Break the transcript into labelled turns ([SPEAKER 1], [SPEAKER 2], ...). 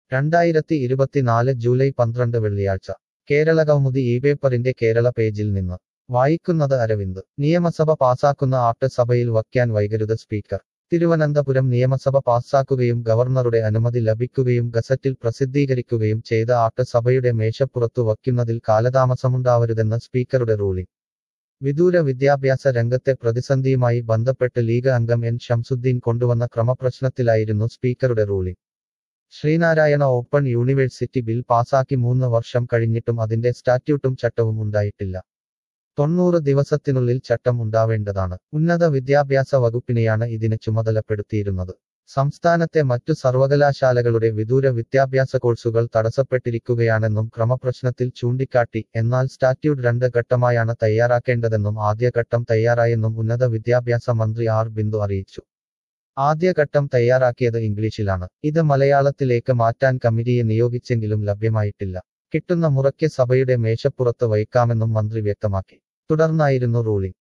[SPEAKER 1] രണ്ടായിരത്തി ഇരുപത്തിനാല് ജൂലൈ പന്ത്രണ്ട് വെള്ളിയാഴ്ച കേരള കൗമുദി ഈ പേപ്പറിന്റെ കേരള പേജിൽ നിന്ന് വായിക്കുന്നത് അരവിന്ദ് നിയമസഭ പാസാക്കുന്ന ആക്ട് സഭയിൽ വയ്ക്കാൻ വൈകരുത് സ്പീക്കർ തിരുവനന്തപുരം നിയമസഭ പാസാക്കുകയും ഗവർണറുടെ അനുമതി ലഭിക്കുകയും ഗസറ്റിൽ പ്രസിദ്ധീകരിക്കുകയും ചെയ്ത ആക്ട് സഭയുടെ മേശപ്പുറത്തു വയ്ക്കുന്നതിൽ കാലതാമസമുണ്ടാവരുതെന്ന് സ്പീക്കറുടെ റൂളിംഗ് വിദൂര വിദ്യാഭ്യാസ രംഗത്തെ പ്രതിസന്ധിയുമായി ബന്ധപ്പെട്ട് ലീഗ് അംഗം എൻ ഷംസുദ്ദീൻ കൊണ്ടുവന്ന ക്രമപ്രശ്നത്തിലായിരുന്നു സ്പീക്കറുടെ ruling Sreenarayana open university bill പാസാക്കി മൂന്ന് വർഷം കഴിഞ്ഞിട്ടും അതിന്റെ സ്റ്റാറ്റ്യൂട്ടും ചട്ടവും ഉണ്ടായിട്ടില്ല തൊണ്ണൂറ് ദിവസത്തിനുള്ളിൽ ചട്ടം ഉണ്ടാവേണ്ടതാണ് ഉന്നത വിദ്യാഭ്യാസ വകുപ്പിനെയാണ് ഇതിന് ചുമതലപ്പെടുത്തിയിരുന്നത് സംസ്ഥാനത്തെ മറ്റു സർവകലാശാലകളുടെ വിദൂര വിദ്യാഭ്യാസ കോഴ്സുകൾ തടസ്സപ്പെട്ടിരിക്കുകയാണെന്നും ക്രമപ്രശ്നത്തിൽ ചൂണ്ടിക്കാട്ടി എന്നാൽ സ്റ്റാറ്റ്യൂട്ട് രണ്ട് ഘട്ടമായാണ് തയ്യാറാക്കേണ്ടതെന്നും ആദ്യഘട്ടം തയ്യാറായെന്നും ഉന്നത വിദ്യാഭ്യാസ മന്ത്രി ആർ ബിന്ദു അറിയിച്ചു ആദ്യഘട്ടം തയ്യാറാക്കിയത് ഇംഗ്ലീഷിലാണ് ഇത് മലയാളത്തിലേക്ക് മാറ്റാൻ കമ്മിറ്റിയെ നിയോഗിച്ചെങ്കിലും ലഭ്യമായിട്ടില്ല കിട്ടുന്ന മുറയ്ക്ക് സഭയുടെ മേശപ്പുറത്ത് വയ്ക്കാമെന്നും മന്ത്രി വ്യക്തമാക്കി തുടർന്നായിരുന്നു റൂളിംഗ്